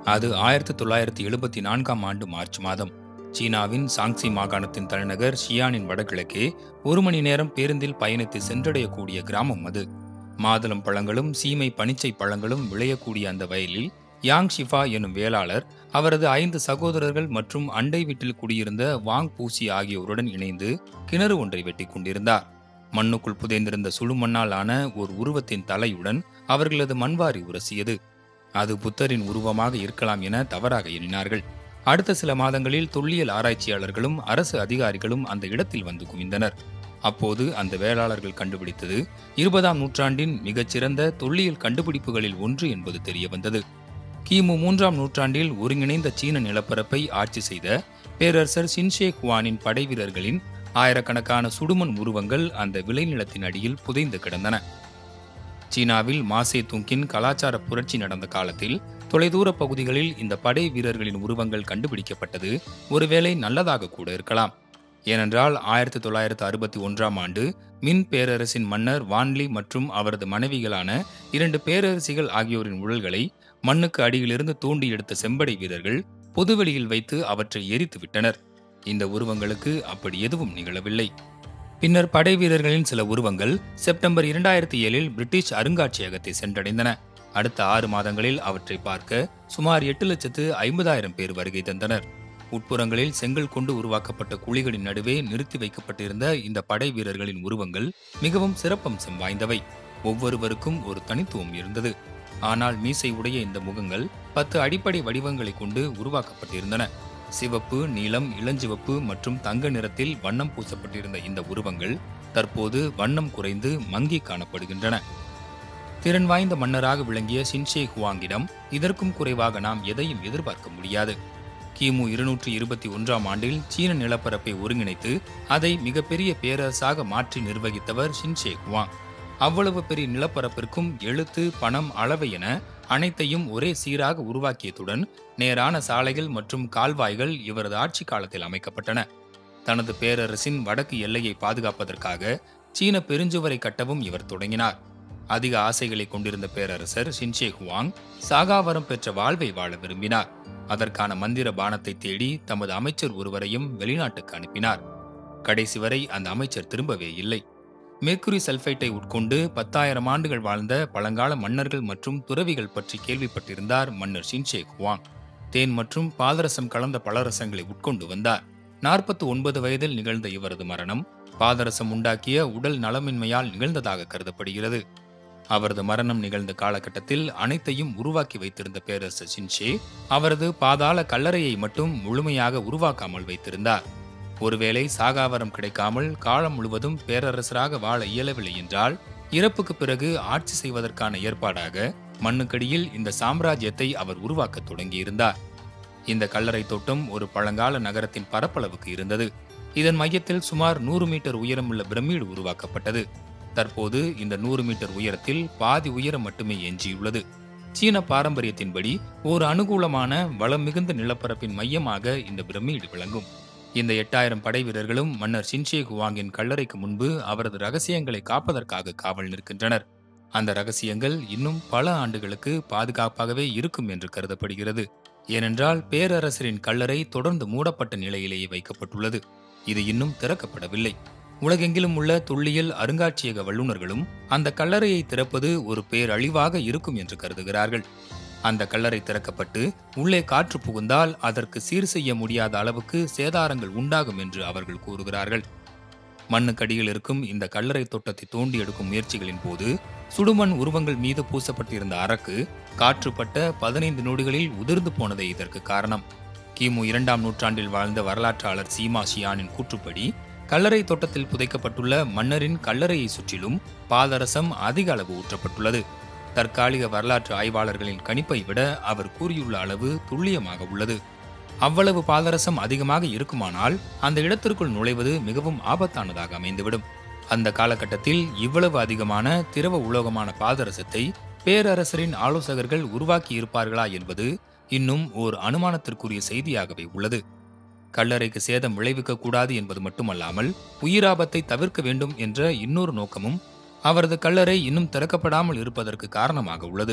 அது ஆயிரத்தி தொள்ளாயிரத்தி எழுபத்தி நான்காம் ஆண்டு மார்ச் மாதம் சீனாவின் சாங்சி மாகாணத்தின் தலைநகர் ஷியானின் வடகிழக்கே ஒரு மணி நேரம் பேருந்தில் பயணித்து சென்றடையக்கூடிய கிராமம் அது மாதுளம் பழங்களும் சீமை பனிச்சை பழங்களும் விளையக்கூடிய அந்த வயலில் யாங் ஷிஃபா எனும் வேளாளர் அவரது ஐந்து சகோதரர்கள் மற்றும் அண்டை வீட்டில் குடியிருந்த வாங் பூசி ஆகியோருடன் இணைந்து கிணறு ஒன்றை வெட்டி கொண்டிருந்தார் மண்ணுக்குள் புதைந்திருந்த சுடுமண்ணால் ஆன ஒரு உருவத்தின் தலையுடன் அவர்களது மண்வாரி உரசியது அது புத்தரின் உருவமாக இருக்கலாம் என தவறாக எண்ணினார்கள் அடுத்த சில மாதங்களில் தொல்லியல் ஆராய்ச்சியாளர்களும் அரசு அதிகாரிகளும் அந்த இடத்தில் வந்து குவிந்தனர் அப்போது அந்த வேளாளர்கள் கண்டுபிடித்தது இருபதாம் நூற்றாண்டின் மிகச்சிறந்த தொல்லியல் கண்டுபிடிப்புகளில் ஒன்று என்பது தெரிய வந்தது கிமு மூன்றாம் நூற்றாண்டில் ஒருங்கிணைந்த சீன நிலப்பரப்பை ஆட்சி செய்த பேரரசர் சின்ஷே குவானின் படைவீரர்களின் ஆயிரக்கணக்கான சுடுமண் உருவங்கள் அந்த விளைநிலத்தின் அடியில் புதைந்து கிடந்தன சீனாவில் மாசே துங்கின் கலாச்சார புரட்சி நடந்த காலத்தில் தொலைதூர பகுதிகளில் இந்த படை வீரர்களின் உருவங்கள் கண்டுபிடிக்கப்பட்டது ஒருவேளை நல்லதாக கூட இருக்கலாம் ஏனென்றால் ஆயிரத்தி தொள்ளாயிரத்து அறுபத்தி ஒன்றாம் ஆண்டு மின் பேரரசின் மன்னர் வான்லி மற்றும் அவரது மனைவிகளான இரண்டு பேரரசிகள் ஆகியோரின் உடல்களை மண்ணுக்கு அடியிலிருந்து தூண்டி எடுத்த செம்படை வீரர்கள் பொதுவெளியில் வைத்து அவற்றை எரித்து விட்டனர் இந்த உருவங்களுக்கு அப்படி எதுவும் நிகழவில்லை பின்னர் படை வீரர்களின் சில உருவங்கள் செப்டம்பர் இரண்டாயிரத்தி ஏழில் பிரிட்டிஷ் அருங்காட்சியகத்தை சென்றடைந்தன அடுத்த ஆறு மாதங்களில் அவற்றை பார்க்க சுமார் எட்டு லட்சத்து ஐம்பதாயிரம் பேர் வருகை தந்தனர் உட்புறங்களில் செங்கல் கொண்டு உருவாக்கப்பட்ட குழிகளின் நடுவே நிறுத்தி வைக்கப்பட்டிருந்த இந்த படை வீரர்களின் உருவங்கள் மிகவும் சிறப்பம்சம் வாய்ந்தவை ஒவ்வொருவருக்கும் ஒரு தனித்துவம் இருந்தது ஆனால் மீசை உடைய இந்த முகங்கள் பத்து அடிப்படை வடிவங்களை கொண்டு உருவாக்கப்பட்டிருந்தன சிவப்பு நீலம் இளஞ்சிவப்பு மற்றும் தங்க நிறத்தில் வண்ணம் பூசப்பட்டிருந்த இந்த உருவங்கள் தற்போது வண்ணம் குறைந்து மங்கி காணப்படுகின்றன திறன் வாய்ந்த மன்னராக விளங்கிய சின்ஷே ஹுவாங்கிடம் இதற்கும் குறைவாக நாம் எதையும் எதிர்பார்க்க முடியாது கிமு இருநூற்றி இருபத்தி ஒன்றாம் ஆண்டில் சீன நிலப்பரப்பை ஒருங்கிணைத்து அதை மிகப்பெரிய பேரரசாக மாற்றி நிர்வகித்தவர் ஷின்ஷே ஹுவாங் அவ்வளவு பெரிய நிலப்பரப்பிற்கும் எழுத்து பணம் அளவை என அனைத்தையும் ஒரே சீராக உருவாக்கியதுடன் நேரான சாலைகள் மற்றும் கால்வாய்கள் இவரது ஆட்சி காலத்தில் அமைக்கப்பட்டன தனது பேரரசின் வடக்கு எல்லையை பாதுகாப்பதற்காக சீன பெருஞ்சுவரை கட்டவும் இவர் தொடங்கினார் அதிக ஆசைகளை கொண்டிருந்த பேரரசர் ஷின்ஷே ஹுவாங் சாகாவரம் பெற்ற வாழ்வை வாழ விரும்பினார் அதற்கான மந்திர பானத்தை தேடி தமது அமைச்சர் ஒருவரையும் வெளிநாட்டுக்கு அனுப்பினார் கடைசி வரை அந்த அமைச்சர் திரும்பவே இல்லை மேற்குரி சல்பைட்டை உட்கொண்டு பத்தாயிரம் ஆண்டுகள் வாழ்ந்த பழங்கால மன்னர்கள் மற்றும் துறவிகள் பற்றி கேள்விப்பட்டிருந்தார் மன்னர் ஷின்ஷே ஹுவாங் தேன் மற்றும் பாதரசம் கலந்த பலரசங்களை உட்கொண்டு வந்தார் நாற்பத்தி ஒன்பது வயதில் நிகழ்ந்த இவரது மரணம் பாதரசம் உண்டாக்கிய உடல் நலமின்மையால் நிகழ்ந்ததாக கருதப்படுகிறது அவரது மரணம் நிகழ்ந்த காலகட்டத்தில் அனைத்தையும் உருவாக்கி வைத்திருந்த பேரரசர் ஷின்ஷே அவரது பாதாள கல்லறையை மட்டும் முழுமையாக உருவாக்காமல் வைத்திருந்தார் ஒருவேளை சாகாவரம் கிடைக்காமல் காலம் முழுவதும் பேரரசராக வாழ இயலவில்லை என்றால் இறப்புக்கு பிறகு ஆட்சி செய்வதற்கான ஏற்பாடாக மண்ணுக்கடியில் இந்த சாம்ராஜ்யத்தை அவர் உருவாக்கத் தொடங்கியிருந்தார் இந்த கல்லறை தோட்டம் ஒரு பழங்கால நகரத்தின் பரப்பளவுக்கு இருந்தது இதன் மையத்தில் சுமார் நூறு மீட்டர் உயரமுள்ள பிரமிடு உருவாக்கப்பட்டது தற்போது இந்த நூறு மீட்டர் உயரத்தில் பாதி உயரம் மட்டுமே எஞ்சியுள்ளது சீன பாரம்பரியத்தின்படி ஒரு அனுகூலமான வளம் மிகுந்த நிலப்பரப்பின் மையமாக இந்த பிரமிடு விளங்கும் இந்த எட்டாயிரம் படை வீரர்களும் மன்னர் ஷின்ஷே குவாங்கின் கல்லறைக்கு முன்பு அவரது ரகசியங்களை காப்பதற்காக காவல் நிற்கின்றனர் அந்த ரகசியங்கள் இன்னும் பல ஆண்டுகளுக்கு பாதுகாப்பாகவே இருக்கும் என்று கருதப்படுகிறது ஏனென்றால் பேரரசரின் கல்லறை தொடர்ந்து மூடப்பட்ட நிலையிலேயே வைக்கப்பட்டுள்ளது இது இன்னும் திறக்கப்படவில்லை உலகெங்கிலும் உள்ள தொல்லியல் அருங்காட்சியக வல்லுநர்களும் அந்த கல்லறையை திறப்பது ஒரு பேரழிவாக இருக்கும் என்று கருதுகிறார்கள் அந்த கல்லறை திறக்கப்பட்டு உள்ளே காற்று புகுந்தால் அதற்கு சீர் செய்ய முடியாத அளவுக்கு சேதாரங்கள் உண்டாகும் என்று அவர்கள் கூறுகிறார்கள் மண்ணுக்கடியில் இருக்கும் இந்த கல்லறை தோட்டத்தை தோண்டி எடுக்கும் முயற்சிகளின் போது சுடுமண் உருவங்கள் மீது பூசப்பட்டிருந்த அரக்கு காற்றுப்பட்ட பதினைந்து நொடிகளில் உதிர்ந்து போனதே இதற்கு காரணம் கிமு இரண்டாம் நூற்றாண்டில் வாழ்ந்த வரலாற்றாளர் சீமா ஷியானின் கூற்றுப்படி கல்லறை தோட்டத்தில் புதைக்கப்பட்டுள்ள மன்னரின் கல்லறையை சுற்றிலும் பாதரசம் அதிக அளவு ஊற்றப்பட்டுள்ளது தற்காலிக வரலாற்று ஆய்வாளர்களின் கணிப்பை விட அவர் கூறியுள்ள அளவு துல்லியமாக உள்ளது அவ்வளவு பாதரசம் அதிகமாக இருக்குமானால் அந்த இடத்திற்குள் நுழைவது மிகவும் ஆபத்தானதாக அமைந்துவிடும் அந்த காலகட்டத்தில் இவ்வளவு அதிகமான திரவ உலோகமான பாதரசத்தை பேரரசரின் ஆலோசகர்கள் உருவாக்கி இருப்பார்களா என்பது இன்னும் ஓர் அனுமானத்திற்குரிய செய்தியாகவே உள்ளது கல்லறைக்கு சேதம் விளைவிக்க கூடாது என்பது மட்டுமல்லாமல் உயிராபத்தை தவிர்க்க வேண்டும் என்ற இன்னொரு நோக்கமும் அவரது கல்லறை இன்னும் திறக்கப்படாமல் இருப்பதற்கு காரணமாக உள்ளது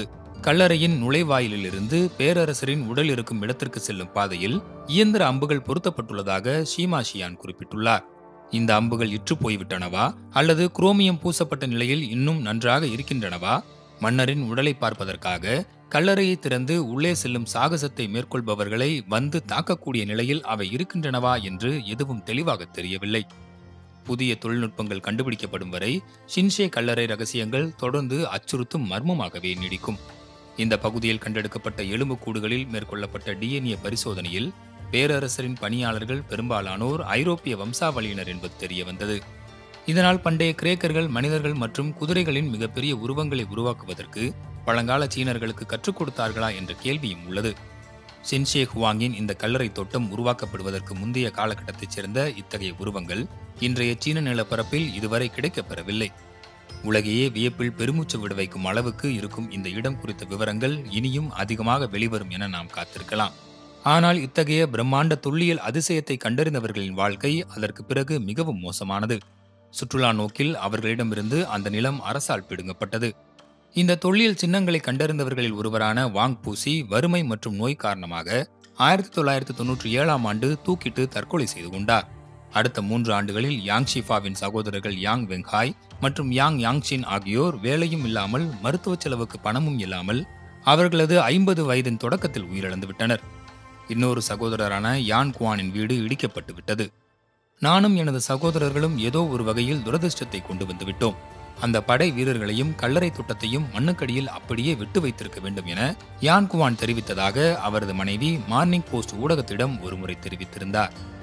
கல்லறையின் நுழைவாயிலிலிருந்து பேரரசரின் உடல் இருக்கும் இடத்திற்கு செல்லும் பாதையில் இயந்திர அம்புகள் பொருத்தப்பட்டுள்ளதாக ஷீமா ஷியான் குறிப்பிட்டுள்ளார் இந்த அம்புகள் இற்று போய்விட்டனவா அல்லது குரோமியம் பூசப்பட்ட நிலையில் இன்னும் நன்றாக இருக்கின்றனவா மன்னரின் உடலை பார்ப்பதற்காக கல்லறையை திறந்து உள்ளே செல்லும் சாகசத்தை மேற்கொள்பவர்களை வந்து தாக்கக்கூடிய நிலையில் அவை இருக்கின்றனவா என்று எதுவும் தெளிவாக தெரியவில்லை புதிய தொழில்நுட்பங்கள் கண்டுபிடிக்கப்படும் வரை ஷின்ஷே கல்லறை ரகசியங்கள் தொடர்ந்து அச்சுறுத்தும் மர்மமாகவே நீடிக்கும் இந்த பகுதியில் கண்டெடுக்கப்பட்ட எலும்புக்கூடுகளில் மேற்கொள்ளப்பட்ட டிஎன்ஏ பரிசோதனையில் பேரரசரின் பணியாளர்கள் பெரும்பாலானோர் ஐரோப்பிய வம்சாவளியினர் என்பது தெரிய வந்தது இதனால் பண்டைய கிரேக்கர்கள் மனிதர்கள் மற்றும் குதிரைகளின் மிகப்பெரிய உருவங்களை உருவாக்குவதற்கு பழங்கால சீனர்களுக்கு கற்றுக் கொடுத்தார்களா என்ற கேள்வியும் உள்ளது ஷின்ஷே ஹுவாங்கின் இந்த கல்லறை தோட்டம் உருவாக்கப்படுவதற்கு முந்தைய காலகட்டத்தைச் சேர்ந்த இத்தகைய உருவங்கள் இன்றைய சீன நிலப்பரப்பில் இதுவரை கிடைக்கப்பெறவில்லை உலகையே வியப்பில் பெருமூச்சு விட வைக்கும் அளவுக்கு இருக்கும் இந்த இடம் குறித்த விவரங்கள் இனியும் அதிகமாக வெளிவரும் என நாம் காத்திருக்கலாம் ஆனால் இத்தகைய பிரம்மாண்ட தொல்லியல் அதிசயத்தை கண்டறிந்தவர்களின் வாழ்க்கை அதற்கு பிறகு மிகவும் மோசமானது சுற்றுலா நோக்கில் அவர்களிடமிருந்து அந்த நிலம் அரசால் பிடுங்கப்பட்டது இந்த தொல்லியல் சின்னங்களை கண்டறிந்தவர்களில் ஒருவரான வாங் பூசி வறுமை மற்றும் நோய் காரணமாக ஆயிரத்தி தொள்ளாயிரத்தி தொன்னூற்றி ஏழாம் ஆண்டு தூக்கிட்டு தற்கொலை செய்து கொண்டார் அடுத்த மூன்று ஆண்டுகளில் யாங் ஷிஃபாவின் சகோதரர்கள் யாங் வெங்ஹாய் மற்றும் யாங் யாங்ஷின் ஆகியோர் வேலையும் இல்லாமல் மருத்துவ செலவுக்கு பணமும் இல்லாமல் அவர்களது ஐம்பது வயதின் தொடக்கத்தில் உயிரிழந்து விட்டனர் இன்னொரு சகோதரரான யான் குவானின் வீடு இடிக்கப்பட்டு விட்டது நானும் எனது சகோதரர்களும் ஏதோ ஒரு வகையில் துரதிர்ஷ்டத்தை கொண்டு வந்து விட்டோம் அந்த படை வீரர்களையும் கல்லறை தோட்டத்தையும் மண்ணுக்கடியில் அப்படியே விட்டு வைத்திருக்க வேண்டும் என யான் குவான் தெரிவித்ததாக அவரது மனைவி மார்னிங் போஸ்ட் ஊடகத்திடம் ஒருமுறை தெரிவித்திருந்தார்